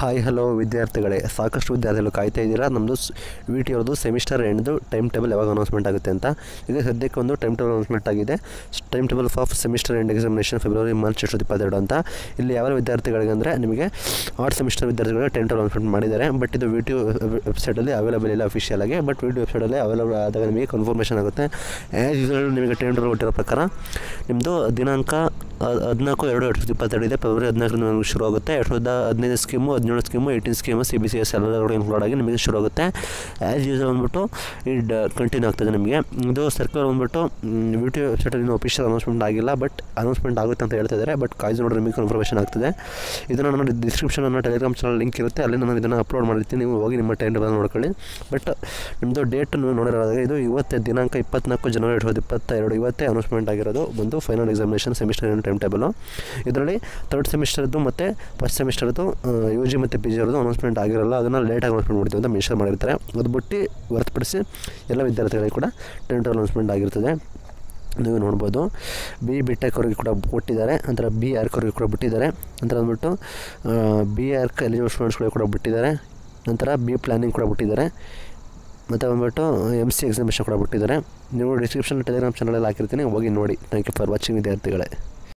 hi hello ವಿದ್ಯಾರ್ಥಿಗಳೇ ಸಾಕಷ್ಟು ವಿದ್ಯಾರ್ಥಿಗಳು ಕಾಯ್ತಾ ಇದ್ದೀರಾ ನಮ್ಮದು ವಿ ಟಿ ಅವ್ರದ್ದು ಸೆಮಿಸ್ಟರ್ ಎಂಡ್ದು ಟೈಮ್ ಟೇಬಲ್ ಯಾವಾಗ ಅನೌನ್ಸ್ಮೆಂಟ್ ಆಗುತ್ತೆ ಅಂತ ಈಗ ಸದ್ಯಕ್ಕೆ ಒಂದು ಟೈಮ್ ಟೇಬಲ್ ಅನೌನ್ಸ್ಮೆಂಟ್ ಆಗಿದೆ time table of semester end examination February March ಎರಡು ಸಾವಿರದ ಇಪ್ಪತ್ತೆರಡು ಅಂತ ಇಲ್ಲಿ ಯಾವ ವಿದ್ಯಾರ್ಥಿಗಳಿಗೆ ಅಂದರೆ ನಿಮಗೆ ಆರ್ಟ್ ಸೆಮಿಸ್ಟರ್ ವಿದ್ಯಾರ್ಥಿಗಳಿಗೆ ಟೈಮ್ ಟೇಬಲ್ ಅನೌನ್ಸ್ಮೆಂಟ್ ಮಾಡಿದ್ದಾರೆ ಬಟ್ ಇದು ವಿ ಟಿ ವೆಬ್ಸೈಟಲ್ಲಿ ಅವೈಲೇಬಲ್ ಇಲ್ಲ ಅಫಿಷಿಯಲ್ ಆಗಿ ಬಟ್ ವಿ ಟಿ ವೆಬ್ಸೈಟಲ್ಲಿ ಅವೈಲೇಬಲ್ ಆದಾಗ ನಿಮಗೆ ಕನ್ಫರ್ಮೇಷನ್ ಆಗುತ್ತೆ ಆ್ಯಸ್ ಯೂಸಲ್ ನಿಮಗೆ ಟೈಮ್ ಟೇಬಲ್ ಕೊಟ್ಟಿರೋ ಪ್ರಕಾರ ನಿಮ್ಮದು ದಿನಾಂಕ ಹ- ಹದಿನಾಲ್ಕು ಎರಡು ಎರಡು ಸಾವಿರದ ಇಪ್ಪತ್ತೆರಡು ಇದೆ ಫೆಬ್ರವರಿ ಹದಿನಾಲ್ಕರಿಂದ ನಮಗೆ ಶುರು ಆಗುತ್ತೆ ಎರಡು ಸಾವಿರದ ಹದಿನೈದು ಸ್ಕೀಮು ಹದಿನೇಳು scheme eighteen scheme C B C S ಎಲ್ಲರೂ ಇನ್ಕ್ಲೂಡ್ ಆಗಿ ನಿಮಗೆ ಶುರು ಆಗುತ್ತೆ ಆ್ಯಸ್ ಯೂಸಲ್ ಬಂದ್ಬಿಟ್ಟು ಈ ಕಂಟಿನ್ಯೂ ಆಗ್ತದೆ ನಿಮಗೆ ಇದು ಸರ್ಕಾರ ಬಂದ್ಬಿಟ್ಟು ವಿ ಟಿ ವೆಬ್ಸೈಟಲ್ಲಿ ಇನ್ನೂ ಅಫಿಷಿಯಲ್ ಅನೌನ್ಸ್ಮೆಂಟ್ ಆಗಿಲ್ಲ ಬಟ್ ಅನೌನ್ಸ್ಮೆಂಟ್ ಆಗುತ್ತೆ ಅಂತ ಹೇಳ್ತಾ ಇದ್ದಾರೆ ಬಟ್ ಕಾಯ್ದು ನೋಡಿದ್ರೆ ನಿಮಗೆ ಕನ್ಫರ್ಮೇಷನ್ ಆಗ್ತದೆ ಇದನ್ನು ನಾನು ಡಿಸ್ಕ್ರಿಪ್ಷನ್ ನನ್ನ ಟೆಲಿಗ್ರಾಮ್ ಚಾನಲ್ ಲಿಂಕ್ ಇರುತ್ತೆ ಅಲ್ಲಿ ನಾನು ಇದನ್ನು ಅಪ್ಲೋಡ್ ಮಾಡಿರ್ತೀನಿ ನೀವು ಹೋಗಿ ನಿಮ್ಮ ಟೈಮ್ ಟೇಬಲ್ ನೋಡ್ಕೊಳ್ಳಿ ಬಟ್ ನಿಮ್ಮದು ಡೇಟ್ ನೀವು ನೋಡಿರೋದಾಗ ಇದು ಇವತ್ತೇ ದಿನಾಂಕ ಇಪ್ಪತ್ನಾಲ್ಕು ಜನವರಿ ಎರಡು ಸಾವಿರದ ಇಪ್ಪತ್ತೆರಡು ಇವತ್ತೇ ಅನೌನ್ಸ್ಮೆಂಟ್ ಆಗಿರೋದು ಒಂದು final examination semester time table ಇದರಲ್ಲಿ ತರ್ಡ್ ಸೆಮಿಸ್ಟರ್ದು ಮತ್ತು ಫಸ್ಟ್ ಸೆಮಿಸ್ಟರ್ದು ಯು ಜಿ ಮತ್ತು ಪಿ ಜಿ ಅವ್ರದ್ದು ಅನೌನ್ಸ್ಮೆಂಟ್ ಆಗಿರಲ್ಲ ಅದನ್ನು ಲೇಟಾಗಿ ಅನೌನ್ಸ್ಮೆಂಟ್ ಮಾಡ್ತೀವಿ ಅಂತ ಮೆನ್ಷನ್ ಮಾಡಿರ್ತಾರೆ ಅದು ಬಿಟ್ಟು ಹೊರತುಪಡಿಸಿ ಎಲ್ಲ ವಿದ್ಯಾರ್ಥಿಗಳಿಗೆ ಕೂಡ ಟೈಮ್ ಟೇಬಲ್ ಅನೌನ್ಸ್ಮೆಂಟ್ ಆಗಿರ್ತದೆ ನೀವು ನೋಡ್ಬೋದು ಬಿ ಬಿ ಟೆಕ್ ಅವ್ರಿಗೆ ಕೂಡ ಕೊಟ್ಟಿದ್ದಾರೆ ನಂತರ ಬಿ ಆರ್ಕ್ ಅವ್ರಿಗೆ ಕೂಡ ಬಿಟ್ಟಿದ್ದಾರೆ ನಂತರ ಅಂದ್ಬಿಟ್ಟು ಬಿ ಆರ್ಕ್ ಎಲಿಜಿಬಲ್ ಸ್ಟೂಡೆಂಟ್ಸ್ಗಳಿಗೆ ಕೂಡ ಬಿಟ್ಟಿದ್ದಾರೆ ನಂತರ ಬಿ ಪ್ಲ್ಯಾನಿಂಗ್ ಕೂಡ ಬಿಟ್ಟಿದ್ದಾರೆ ಮತ್ತು ಬಂದ್ಬಿಟ್ಟು ಎಮ್ ಸಿ ಎಕ್ಸಾಮಿನೇಷನ್ ಕೂಡ ಬಿಟ್ಟಿದ್ದಾರೆ ನೀವು ಡಿಸ್ಕ್ರಿಪ್ಷನ್ ಟೆಲಿಗ್ರಾಮ್ ಚಾನಲಲ್ಲಿ ಹಾಕಿರ್ತೀನಿ ಹೋಗಿ ನೋಡಿ ಥ್ಯಾಂಕ್ ಯು ಫಾರ್ ವಾಚಿಂಗ್ ವಿದ್ಯಾರ್ಥಿಗಳೇ